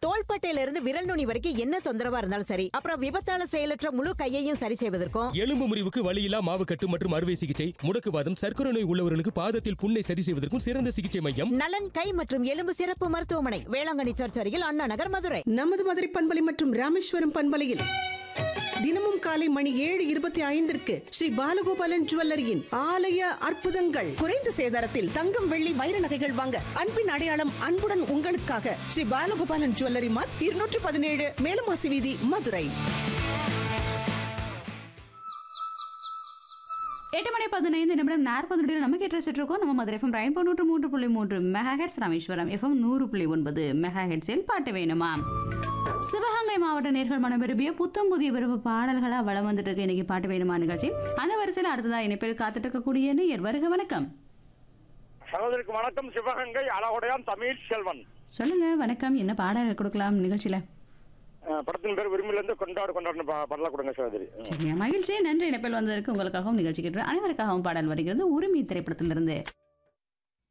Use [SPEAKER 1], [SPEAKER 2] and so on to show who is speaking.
[SPEAKER 1] தோள்பட்டையில இருந்து விரல் நுனி வரைக்கும் என்ன தொந்தரவா இருந்தாலும் சரி அப்புறம் விபத்தால செயலற்ற முழு கையையும் சரி செய்வதற்கும்
[SPEAKER 2] எலும்பு முறிவுக்கு வலியில்லா மாவுக்கட்டு மற்றும் அறுவை சிகிச்சை முடக்குவாதம் சர்க்கரை நோய் உள்ளவர்களுக்கு பாதத்தில் புண்ணை சரி செய்வதற்கும் சிறந்த சிகிச்சை மையம்
[SPEAKER 1] நலன் கை மற்றும் எலும்பு சிறப்பு மருத்துவமனை வேளாங்கண்ணி சர்ச் அருகில் அண்ணா நகர் மதுரை
[SPEAKER 3] நமது மதுரை பண்பலை மற்றும் ராமேஸ்வரம் பண்பலையில் தினமும் காலை மணி ஏழு இருபத்தி ஐந்திற்கு ஸ்ரீ பாலகோபாலன் ஜுவல்லரியின் ஆலய அற்புதங்கள் குறைந்த சேதாரத்தில் தங்கம் வெள்ளி வைர நகைகள் வாங்க அன்பின் அடையாளம் அன்புடன் உங்களுக்காக ஸ்ரீ பாலகோபாலன் ஜுவல்லரி மார்க் இருநூற்று பதினேழு மேலமாசி வீதி மதுரை
[SPEAKER 4] எட்டு மணி பதினைந்து நிமிடம் நாற்பது நொடியில் நம்ம கேட்டு இருக்கோம் நம்ம மதுரை எஃப்எம் ரெயின்போ நூற்று மூன்று புள்ளி மூன்று மெகா ஹெட்ஸ் ராமேஸ்வரம் எஃப்எம் நூறு புள்ளி ஒன்பது மெகா ஹெட்ஸில் பாட்டு வேணுமா சிவகங்கை மாவட்ட நேர்கள் மனம் விரும்பிய புத்தம் புதிய விருப்ப பாடல்களா வளம் வந்துட்டு இருக்கு இன்னைக்கு பாட்டு வேணுமா நிகழ்ச்சி அந்த வரிசையில் அடுத்ததா இணைப்பில் காத்துட்டு இருக்கக்கூடிய நேயர் வருக வணக்கம்
[SPEAKER 5] சகோதரிக்கு வணக்கம் சிவகங்கை அழகுடையான் தமிழ் செல்வன்
[SPEAKER 4] சொல்லுங்க வணக்கம் என்ன பாடல் கொடுக்கலாம் நிகழ்ச்சியில
[SPEAKER 5] அஹ் படத்தின் பேர் விரும்பிலிருந்து கொண்டாடு கொண்டாடு படலாம் கொடுங்க சகோதரி
[SPEAKER 4] சரிங்க மகிழ்ச்சி நன்றி இணைப்பில் வந்ததற்கு உங்களுக்காகவும் நிகழ்ச்சி கேட்டு அனைவருக்காகவும் பாடல் வருகிறது உரிமை திரைப்படத்திலிருந்து